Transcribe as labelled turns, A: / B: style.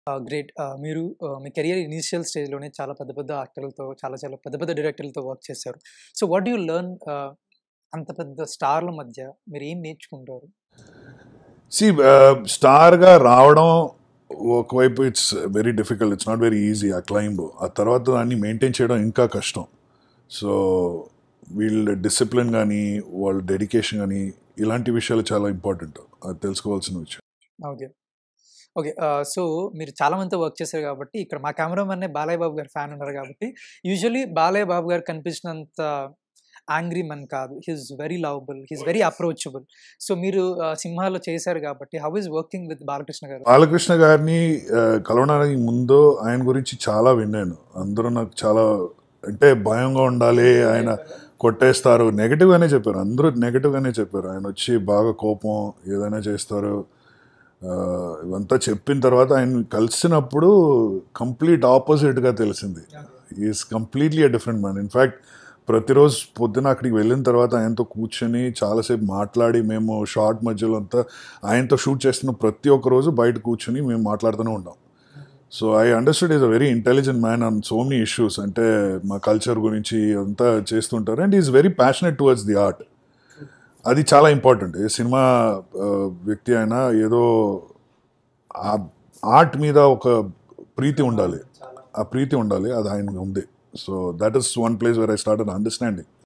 A: Great. మీరు ఆహ్, మీ career initial స్టేజ్‌లోనే చాలా పెద్ద పెద్ద యాక్టర్లతో చాలా చాలా పెద్ద పెద్ద డైరెక్టర్లతో వర్క్ చేశారు. So what do you learn ah, అంత పెద్ద స్టార్‌ల మధ్య మీరేం నేర్చుకుంటారు?
B: సీ ఆహ్, స్టార్‌గా రావడం ఒకవైపు it's very difficult. It's not very easy a climb. ఆ తర్వాత దాన్ని మెయింటైన్ చేయడం ఇంకా కష్టం. సో వీళ్ళ డిసిప్లిన్ గానీ, వాళ్ళ డెడికేషన్ గానీ, ఇలాంటి విషయాలు చాలా ఇంపార్టెంట్. అది తెలుసుకోవాల్సిన విషయం.
A: ఓకే. ఓకే. ఆహ్, సో మీరు చాలా మందితో వర్క్ చేశారు కాబట్టి ఇక్కడ మా కెమెరామన్నే బాలయ్య బాబు గారి ఫ్యాన్ ఉన్నారు కాబట్టి యూజువల్లీ బాలయ్య బాబు గారు కనిపించినంత యాంగ్రీ మన్ కాదు. He is very lovable. He is very approachable. So మీరు ఆహ్, సింహాలో చేశారు కాబట్టి how is working with Balakrishna garu?
B: Balakrishna గారిని ఆహ్, కలవడానికి ముందు ఆయన గురించి చాలా విన్నాను. అందరూ నాకు చాలా అంటే భయంగా ఉండాలి. ఆయన కొట్టేస్తారు. నెగెటివ్‌గానే చెప్పారు. అందరూ నెగెటివ్‌గానే చెప్పారు. ఆయన వచ్చి బాగా కోపం ఏదైనా చేస్తారు. ఆహ్, ఇవంతా చెప్పిన తర్వాత ఆయన్ని కలిసినప్పుడు కంప్లీట్ ఆపోజిట్‌గా తెలిసింది. హి ఈస్ కంప్లీట్‌లీ ఎ డిఫరెంట్ మ్యాన్. ఇన్‌ఫాక్ట్ ప్రతిరోజు పొద్దున అక్కడికి వెళ్ళిన తర్వాత ఆయనతో కూర్చొని చాలాసేపు మాట్లాడి మేము షాట్ మధ్యలో అంతా ఆయనతో షూట్ చేస్తున్న ప్రతి ఒక్క రోజు బయట కూర్చొని మేము మాట్లాడుతూనే ఉంటాం. So I understood is a very intelligent man on so many issues. అంటే మా కల్చర్ గురించి అంతా చేస్తుంటారు. And he is very passionate towards the art. అది చాలా ఇంపార్టెంట్. ఏ సినిమా ఆహ్, వ్యక్తి అయినా ఏదో ఆ ఆర్ట్ మీద ఒక ప్రీతి ఉండాలి. ఆ ప్రీతి ఉండాలి. అది ఆయనకు ఉంది. So that is one place where I started understanding.